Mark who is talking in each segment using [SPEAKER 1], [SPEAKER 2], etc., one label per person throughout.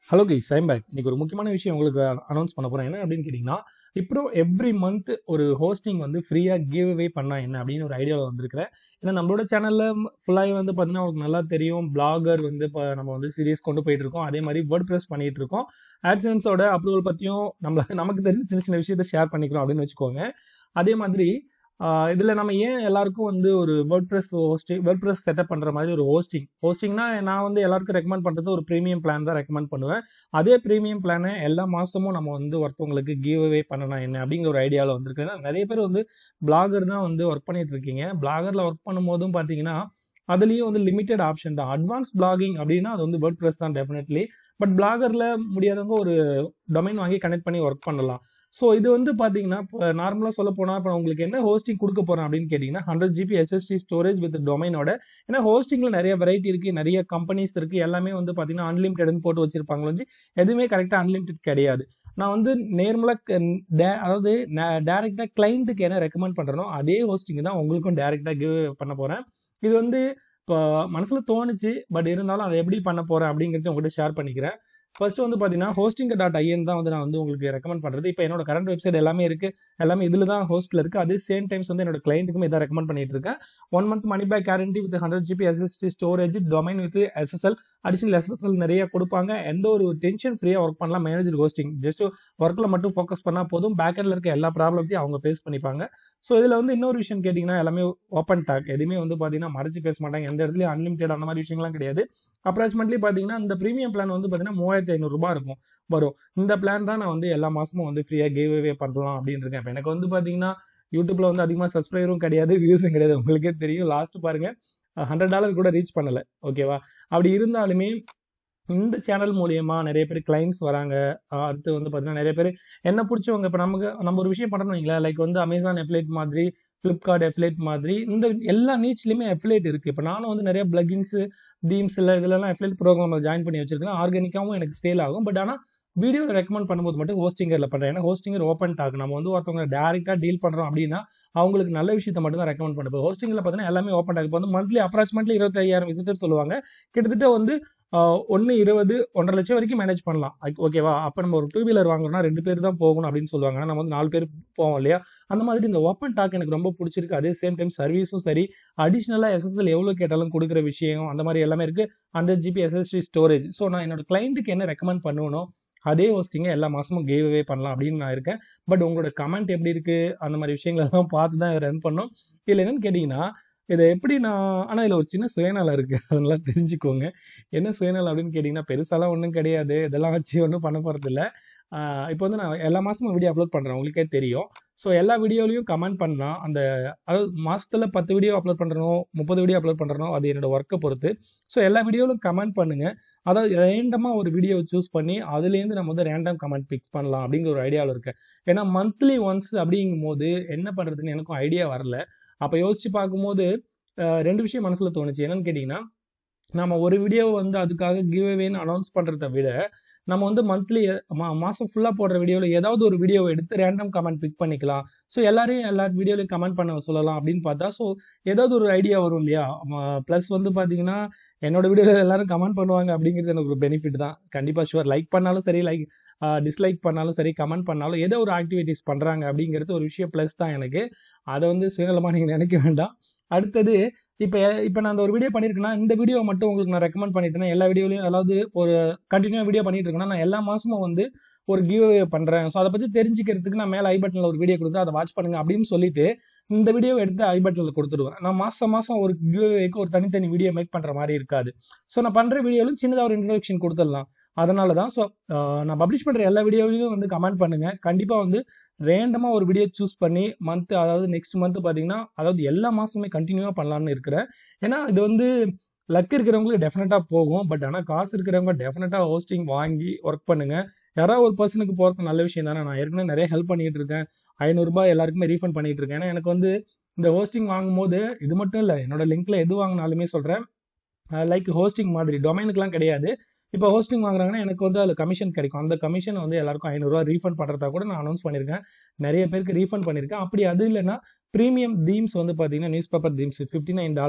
[SPEAKER 1] hello guys I'm back இன்னைக்கு ஒரு முக்கியமான விஷயம் உங்களுக்கு அனௌன்ஸ் பண்ண போறேன் என்ன அப்படின்னு கேட்டிங்கன்னா இப்போ எவ்ரி மந்த் ஒரு ஹோஸ்டிங் வந்து ஃப்ரீயாக கிவ் அவே பண்ணா என்ன அப்படின்னு ஒரு ஐடியாவில் வந்திருக்கிறேன் ஏன்னா நம்மளோட சேனலில் ஃபுல்லாகவே வந்து பார்த்தீங்கன்னா உங்களுக்கு நல்லா தெரியும் பிளாகர் வந்து இப்போ நம்ம வந்து சீரியஸ் கொண்டு போயிட்டு இருக்கோம் அதே மாதிரி வேர்ட் ப்ரெஸ் பண்ணிட்டு இருக்கோம் ஆட்சன்ஸோட அப்ரூவல் பற்றியும் நம்ம நமக்கு தெரிஞ்ச சின்ன சின்ன விஷயத்தை ஷேர் பண்ணிக்கிறோம் அப்படின்னு வச்சுக்கோங்க அதே மாதிரி ஆஹ் இதுல நம்ம ஏன் எல்லாருக்கும் வந்து ஒரு WordPress hosting WordPress setup பண்ற மாதிரி ஒரு ஹோஸ்டிங் ஹோஸ்டிங்னா நான் வந்து எல்லாருக்கும் ரெக்கமெண்ட் பண்றது ஒரு ப்ரீமியம் பிளான் தான் ரெக்கமெண்ட் பண்ணுவேன் அதே ப்ரீமியம் பிளானை எல்லா மாசமும் நம்ம வந்து ஒருத்தவங்களுக்கு கிவ் அவே பண்ணணும் என்ன அப்படிங்கிற ஒரு ஐடியாவில் வந்திருக்கு ஏன்னா நிறைய பேர் வந்து பிளாகர் தான் வந்து ஒர்க் பண்ணிட்டு இருக்கீங்க பிளாகர்ல ஒர்க் பண்ணும்போதும் பாத்தீங்கன்னா அதுலயும் வந்து லிமிடெட் ஆப்ஷன் தான் அட்வான்ஸ் பிளாகிங் அப்படின்னா அது வந்து வேர்ட் ப்ரெஸ் தான் டெஃபினெட்லி பட் பிளாகர்ல முடியாதவங்க ஒரு டொமைன் வாங்கி கனெக்ட் பண்ணி ஒர்க் பண்ணலாம் ஸோ இது வந்து பார்த்தீங்கன்னா இப்போ நார்மலாக சொல்ல போனால் இப்போ உங்களுக்கு என்ன ஹோஸ்டிங் கொடுக்க போகிறேன் அப்படின்னு கேட்டிங்கன்னா hundred GB SSD storage with டொமைனோட ஏன்னா ஹோஸ்டிங்கில் நிறைய வெரைட்டி இருக்குது நிறைய கம்பெனிஸ் இருக்குது எல்லாமே வந்து பார்த்தீங்கன்னா அன்லிமிட்டட்னு போட்டு வச்சிருப்பாங்களோ வச்சு எதுவுமே கரெக்டாக அன்லிமிட்டட் கிடையாது நான் வந்து நேர்மலாக அதாவது டேரெக்டாக கிளைண்ட்டுக்கு என்ன ரெக்கமெண்ட் பண்ணுறனோ அதே ஹோஸ்டிங் தான் உங்களுக்கும் டேரெக்டாக கிவ் பண்ண போகிறேன் இது வந்து இப்போ மனசில் தோணுச்சு பட் இருந்தாலும் அதை எப்படி பண்ண போகிறேன் அப்படிங்கிறத உங்கள்கிட்ட ஷேர் பண்ணிக்கிறேன் ஃபர்ஸ்ட் வந்து பார்த்தீங்கன்னா ஹோஸ்டிங் டாட் ஐஎன் தான் வந்து நான் வந்து உங்களுக்கு ரெக்கமெண்ட் பண்ணுறது இப்போ என்னோட கரண்ட் வெப்சைட் எல்லாமே இருக்கு எல்லாமே இதில் தான் ஹோஸ்ட்டில் இருக்கு அதே சேம் டைம்ஸ் வந்து என்னோட கிளைண்ட்டுக்கும் இதை ரெக்கமெண்ட் பண்ணிட்டு இருக்கேன் one month money back guarantee with hundred GB SSD storage domain with SSL additional SSL நிறைய கொடுப்பாங்க எந்த ஒரு டென்ஷன் ஃப்ரீயாக ஒர்க் பண்ணலாம் மேனேஜர் ஹோஸ்டிங் ஜஸ்ட் ஒர்க்கில் மட்டும் ஃபோக்கஸ் பண்ணால் போதும் பேக்கெண்டில் இருக்க எல்லா ப்ராப்ளத்தையும் அவங்க ஃபேஸ் பண்ணிப்பாங்க ஸோ இதில் வந்து இன்னொரு விஷயம் கேட்டிங்கன்னா எல்லாமே ஓப்பன் டாக் எதுவுமே வந்து பார்த்தீங்கன்னா மறைச்சு பேச மாட்டாங்க எந்த இடத்துலையும் அன்லிமிடெட் அந்த மாதிரி விஷயங்கள்லாம் கிடையாது அப்ராக்சிமேட்லி பார்த்தீங்கன்னா இந்த ப்ரீமியம் பிளான் வந்து பார்த்தீங்கன்னா மூவாயிரத்தி ஐநூறுரூபா இருக்கும் வரும் இந்த பிளான் தான் நான் வந்து எல்லா மாசமும் வந்து ஃப்ரீயாக கேவ் அவே பண்ணலாம் அப்படின்னு இருக்கேன் இப்போ எனக்கு வந்து பார்த்தீங்கன்னா யூடியூப்ல வந்து அதிகமாக சப்ஸ்கிரைபரும் கிடையாது வியூஸும் கிடையாது உங்களுக்கே தெரியும் லாஸ்ட் பாருங்க ஹண்ட்ரட் டாலர் கூட ரீச் பண்ணல ஓகேவா அப்படி இருந்தாலுமே இந்த சேனல் மூலியமா நிறைய பேர் கிளைண்ட்ஸ் வராங்க அடுத்து வந்து பார்த்தீங்கன்னா நிறைய பேர் என்ன பிடிச்சவங்க இப்போ நமக்கு நம்ம ஒரு விஷயம் பண்ணணும் வைங்களேன் லைக் வந்து அமேசான் எஃப்லேட் மாதிரி ஃப்ளிப்கார்ட் எஃப்லேட் மாதிரி இந்த எல்லா நீச்லையுமே எஃப்லேட் இருக்கு இப்போ நானும் வந்து நிறைய பிளகின்ஸ் தீம்ஸ் இல்லை இதுலலாம் எஃப்லேட் ப்ரோக்ராம் ஜாயின் பண்ணி வச்சிருக்கேன் ஆர்கானிக்காவும் எனக்கு சேல் ஆகும் பட் ஆனால் வீடியோ ரெக்கமெண்ட் பண்ணும்போது மட்டும் ஹோஸ்டிங்கரில் பண்ணுறேன் ஏன்னா ஹோஸ்டிங்கர் ஓப்பன் டாக் நம்ம வந்து ஒருத்தவங்க டேரெக்டாக டீல் பண்ணுறோம் அப்படின்னா அவங்களுக்கு நல்ல விஷயத்த மட்டும் தான் ரெக்கமெண்ட் பண்ணுவோம் ஹோஸ்டிங்கில் பார்த்தீங்கன்னா எல்லாமே ஓப்பன் டாக் இப்போ வந்து மந்த்லி அப்ராக்சிமேட்லி இருபத்தையாயிரம் விசிட்டர் சொல்லுவாங்க கிட்டத்தட்ட வந்து ஒன்று இருபது ஒன்றரை லட்சம் வரைக்கும் மேனேஜ் பண்ணலாம் ஓகேவா அப்போ நம்ம ஒரு டூ வீலர் வாங்குறோம்னா ரெண்டு பேர் தான் போகணும் அப்படின்னு சொல்லுவாங்க நம்ம வந்து நாலு பேர் போவோம் இல்லையா அந்த மாதிரி இந்த ஓப்பன் டாக் எனக்கு ரொம்ப பிடிச்சிருக்கு அதே சேம் டைம் சர்வீஸும் சரி அடிஷ்னலாக எஸ்எஸ்எல் எவ்வளோ கேட்டாலும் கொடுக்குற விஷயம் அந்த மாதிரி எல்லாமே இருக்கு hundred GB SSD storage so நான் என்னோட கிளைண்ட்டுக்கு என்ன ரெக்கமெண்ட் பண்ணுவேனோ அதே ஹோஸ்டிங்கை எல்லா மாசமும் கேவ் அவே பண்ணலாம் அப்படின்னு நான் இருக்கேன் பட் உங்களோட கமெண்ட் எப்படி இருக்கு அந்த மாதிரி விஷயங்களெல்லாம் பார்த்து தான் ரன் பண்ணோம் இதில் என்னன்னு கேட்டிங்கன்னா இதை எப்படி நான் ஆனால் இதில் ஒரு சின்ன சுயநலம் இருக்கு அதெல்லாம் தெரிஞ்சுக்கோங்க என்ன சுயநலம் அப்படின்னு கேட்டிங்கன்னா பெருசாலாம் ஒன்றும் கிடையாது இதெல்லாம் வச்சு ஒன்றும் பண்ண போகிறது இல்லை இப்போ வந்து நான் எல்லா மாதமும் வீடியோ அப்லோட் பண்ணுறேன் உங்களுக்கே தெரியும் ஸோ எல்லா வீடியோலையும் கமெண்ட் பண்ணலாம் அந்த அதாவது மாதத்தில் பத்து வீடியோ அப்லோட் பண்ணுறனோ முப்பது வீடியோ அப்லோட் பண்ணுறனோ அது என்னோட ஒர்க்கை பொறுத்து ஸோ எல்லா வீடியோவிலும் கமெண்ட் பண்ணுங்க அதாவது ரேண்டமாக ஒரு வீடியோவை சூஸ் பண்ணி அதுலேருந்து நம்ம வந்து ரேண்டம் கமெண்ட் பிக்ஸ் பண்ணலாம் அப்படிங்கிற ஒரு ஐடியாவில் இருக்கேன் ஏன்னா மந்த்லி ஒன்ஸ் அப்படிங்கும் போது என்ன பண்ணுறதுன்னு எனக்கும் ஐடியா வரல அப்போ யோசிச்சு பார்க்கும்போது ரெண்டு விஷயம் மனசில் தோணுச்சு என்னன்னு கேட்டிங்கன்னா நம்ம ஒரு வீடியோவை வந்து அதுக்காக கிவ் அவேன்னு அனௌன்ஸ் பண்ணுறத விட நம்ம வந்து மந்த்லி மாதம் ஃபுல்லாக போடுற வீடியோவில் ஏதாவது ஒரு வீடியோவை எடுத்து ரேண்டம் கமெண்ட் பிக் பண்ணிக்கலாம் ஸோ எல்லாரையும் எல்லா வீடியோலையும் கமெண்ட் பண்ண சொல்லலாம் அப்படின்னு பார்த்தா ஸோ ஏதாவது ஒரு ஐடியா வரும் இல்லையா ப்ளஸ் வந்து பார்த்தீங்கன்னா என்னோட வீடியோவில் எல்லாரும் கமெண்ட் பண்ணுவாங்க அப்படிங்கிறது எனக்கு ஒரு பெனிஃபிட் தான் கண்டிப்பாக ஷுவர் லைக் பண்ணாலும் சரி லைக் டிஸ்லைக் பண்ணாலும் சரி கமெண்ட் பண்ணாலும் ஏதோ ஒரு ஆக்டிவிட்டிஸ் பண்ணுறாங்க அப்படிங்கிறது ஒரு விஷயம் ப்ளஸ் தான் எனக்கு அதை வந்து சுயநலமாக நீங்கள் நினைக்க வேண்டாம் அடுத்தது இப்போ இப்போ நான் அந்த ஒரு வீடியோ பண்ணியிருக்கேன்னா இந்த வீடியோ மட்டும் உங்களுக்கு நான் ரெக்கமெண்ட் பண்ணிட்டேன்னா எல்லா வீடியோலையும் அதாவது ஒரு கண்டினியூ வீடியோ பண்ணிட்டு இருக்கேன்னா நான் எல்லா மாசமும் வந்து ஒரு கிவ் அவே பண்ணுறேன் ஸோ அதை பற்றி தெரிஞ்சுக்கிறதுக்கு நான் மேலே ஐ பட்டனில் ஒரு வீடியோ கொடுத்து அதை வாட்ச் பண்ணுங்க அப்படின்னு சொல்லிட்டு இந்த வீடியோ எடுத்து ஐ பட்டனில் கொடுத்துருவேன் நான் மாதம் மாதம் ஒரு கிவ் அவேக்கு ஒரு தனித்தனி வீடியோ மேக் பண்ணுற மாதிரி இருக்காது ஸோ நான் பண்ணுற வீடியோவில் சின்னதாக ஒரு இன்ட்ரடக்ஷன் கொடுத்துடலாம் அதனால தான் ஸோ நான் பப்ளிஷ் பண்ணுற எல்லா வீடியோவிலையும் வந்து கமெண்ட் பண்ணுங்க கண்டிப்பாக வந்து ரேண்டமாக ஒரு வீடியோ சூஸ் பண்ணி மந்த் அதாவது நெக்ஸ்ட் மந்த் பார்த்தீங்கன்னா அதாவது எல்லா மாதமுமே கண்டினியூவாக பண்ணலான்னு இருக்கிறேன் ஏன்னா இது வந்து லக் இருக்கிறவங்களுக்கு டெஃபினட்டாக போகும் பட் ஆனால் காசு இருக்கிறவங்க டெஃபினட்டாக ஹோஸ்டிங் வாங்கி ஒர்க் பண்ணுங்க யாராவது ஒரு பர்சனுக்கு போகிறது நல்ல விஷயம் தானே நான் ஏற்கனவே நிறைய ஹெல்ப் பண்ணிட்டு இருக்கேன் ஐநூறுரூபா எல்லாருக்குமே ரீஃபண்ட் பண்ணிட்டு இருக்கேன் ஏன்னா எனக்கு வந்து இந்த ஹோஸ்டிங் வாங்கும்போது இது மட்டும் இல்லை என்னோட லிங்க்ல எது வாங்கினாலுமே சொல்கிறேன் லைக் ஹோஸ்டிங் மாதிரி டொமைனுக்குலாம் கிடையாது இப்போ ஹோஸ்டிங் வாங்குறாங்கன்னா எனக்கு வந்து அதில் கமிஷன் கிடைக்கும் அந்த கமிஷன் வந்து எல்லாருக்கும் ஐநூறுரூவா ரீஃபண்ட் பண்ணுறதா கூட நான் அனௌன்ஸ் பண்ணியிருக்கேன் நிறைய பேருக்கு ரீஃபண்ட் பண்ணியிருக்கேன் அப்படி அது இல்லைன்னா ப்ரீமியம் தீம்ஸ் வந்து பார்த்தீங்கன்னா newspaper themes fifty nine dollar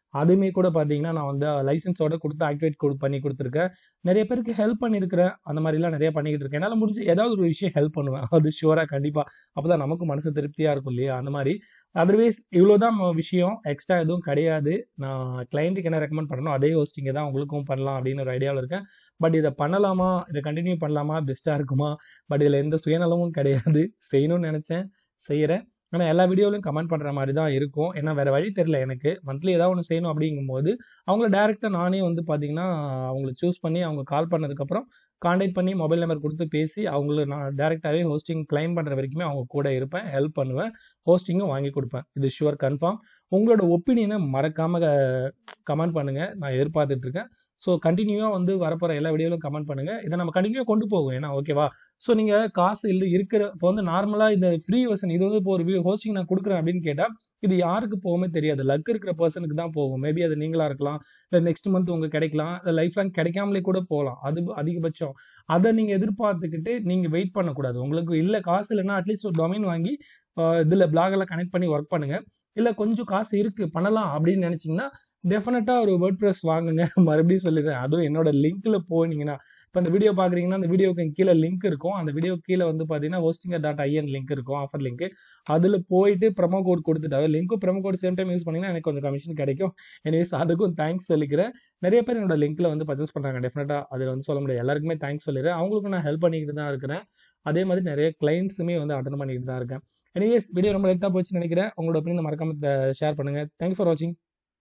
[SPEAKER 1] அதுவுமே கூட பார்த்தீங்கன்னா நான் வந்து லைசன்ஸோட கொடுத்து ஆக்டிவேட் கொடு பண்ணி கொடுத்துருக்கேன் நிறைய பேருக்கு ஹெல்ப் பண்ணியிருக்கிறேன் அந்த மாதிரிலாம் நிறைய பண்ணிக்கிட்டு இருக்கேன் என்னால் முடிஞ்சு ஏதாவது ஒரு விஷயம் ஹெல்ப் பண்ணுவேன் அது ஷுவராக கண்டிப்பாக அப்போ தான் நமக்கு மனசு திருப்தியாக இருக்கும் இல்லையா அந்த மாதிரி அதர்வைஸ் இவ்வளோதான் விஷயம் எக்ஸ்ட்ரா எதுவும் கிடையாது நான் கிளைண்ட்டுக்கு என்ன ரெக்கமெண்ட் பண்ணணும் அதே ஹோஸ்டிங்கை தான் உங்களுக்கும் பண்ணலாம் அப்படின்னு ஒரு ஐடியாவில் இருக்கேன் பட் இதை பண்ணலாமா இதை கண்டினியூ பண்ணலாமா பெஸ்ட்டாக இருக்குமா பட் இதில் எந்த சுயநலமும் கிடையாது செய்யணும்னு நினச்சேன் செய்கிறேன் ஆனால் எல்லா வீடியோலையும் கமெண்ட் பண்ணுற மாதிரி தான் இருக்கும் ஏன்னா வேறு வழி தெரில எனக்கு மந்த்லி ஏதாவது ஒன்று செய்யணும் அப்படிங்கும்போது அவங்கள டேரெக்டாக நானே வந்து பார்த்தீங்கன்னா அவங்கள சூஸ் பண்ணி அவங்க கால் பண்ணதுக்கப்புறம் காண்டாக்ட் பண்ணி மொபைல் நம்பர் கொடுத்து பேசி அவங்கள நான் டேரெக்டாகவே ஹோஸ்டிங் கிளைம் பண்ணுற வரைக்குமே அவங்க கூட இருப்பேன் ஹெல்ப் பண்ணுவேன் ஹோஸ்டிங்கும் வாங்கி கொடுப்பேன் இது ஷுவர் கன்ஃபார்ம் உங்களோட ஒப்பீனியனை மறக்காமல் கமெண்ட் பண்ணுங்கள் நான் எதிர்பார்த்துட்டு இருக்கேன் ஸோ கண்டினியூவாக வந்து வரப்போகிற எல்லா வீடியோவிலும் கமெண்ட் பண்ணுங்கள் இதை நம்ம கண்டினியூவாக கொண்டு போவோம் ஏன்னா ஓகேவா ஸோ நீங்கள் காசு இல்லை இருக்கிற இப்போ வந்து நார்மலாக இந்த ஃப்ரீ வெர்ஷன் இது வந்து இப்போ ஒரு ஹோஸ்டிங் நான் கொடுக்குறேன் அப்படின்னு கேட்டால் இது யாருக்கு போகுமே தெரியாது லக் இருக்கிற பர்சனுக்கு தான் போகும் மேபி அது நீங்களா இருக்கலாம் இல்லை நெக்ஸ்ட் மந்த் உங்களுக்கு கிடைக்கலாம் இல்லை லைஃப் லாங் கிடைக்காமலே கூட போகலாம் அது அதிகபட்சம் அதை நீங்கள் எதிர்பார்த்துக்கிட்டு நீங்கள் வெயிட் பண்ணக்கூடாது உங்களுக்கு இல்லை காசு இல்லைன்னா அட்லீஸ்ட் ஒரு டொமைன் வாங்கி இதில் பிளாகெல்லாம் கனெக்ட் பண்ணி ஒர்க் பண்ணுங்கள் இல்லை கொஞ்சம் காசு இருக்குது பண்ணலாம் அப்படின்னு நினச்சிங்கன்னா டெஃபினட்டாக ஒரு வேர்ட் ப்ரெஸ் வாங்குங்க மறுபடியும் சொல்லிடுறேன் அதுவும் என்னோட லிங்க்கில் போனீங்கன்னா இப்போ இந்த வீடியோ பார்க்குறீங்கன்னா அந்த வீடியோக்கு கீழே லிங்க் இருக்கும் அந்த வீடியோ கீழே வந்து பார்த்தீங்கன்னா ஹோஸ்டிங்கர் டாட் ஐஎன் லிங்க் இருக்கும் ஆஃபர் லிங்க் அதில் போயிட்டு ப்ரமோ கோட் கொடுத்துட்டாவே லிங்க்கும் promo code same time use பண்ணிங்கன்னா எனக்கு கொஞ்சம் கமிஷன் கிடைக்கும் எனிவேஸ் அதுக்கும் தேங்க்ஸ் சொல்லிக்கிறேன் நிறைய பேர் என்னோட லிங்க்கில் வந்து பர்ச்சேஸ் பண்ணுறாங்க டெஃபினட்டாக அதில் வந்து சொல்ல முடியாது எல்லாருக்குமே தேங்க்ஸ் சொல்லிடுறேன் அவங்களுக்கும் நான் ஹெல்ப் பண்ணிக்கிட்டு தான் இருக்கிறேன் அதே மாதிரி நிறைய கிளைண்ட்ஸுமே வந்து அட்டன் பண்ணிக்கிட்டு தான் இருக்கேன் எனிவேஸ் வீடியோ ரொம்ப லெட்டாக போச்சுன்னு நினைக்கிறேன் உங்களோட ஒப்பீனியன் மறக்காம ஷேர் பண்ணுங்கள் தேங்க்ஸ் ஃபார் வாட்சிங்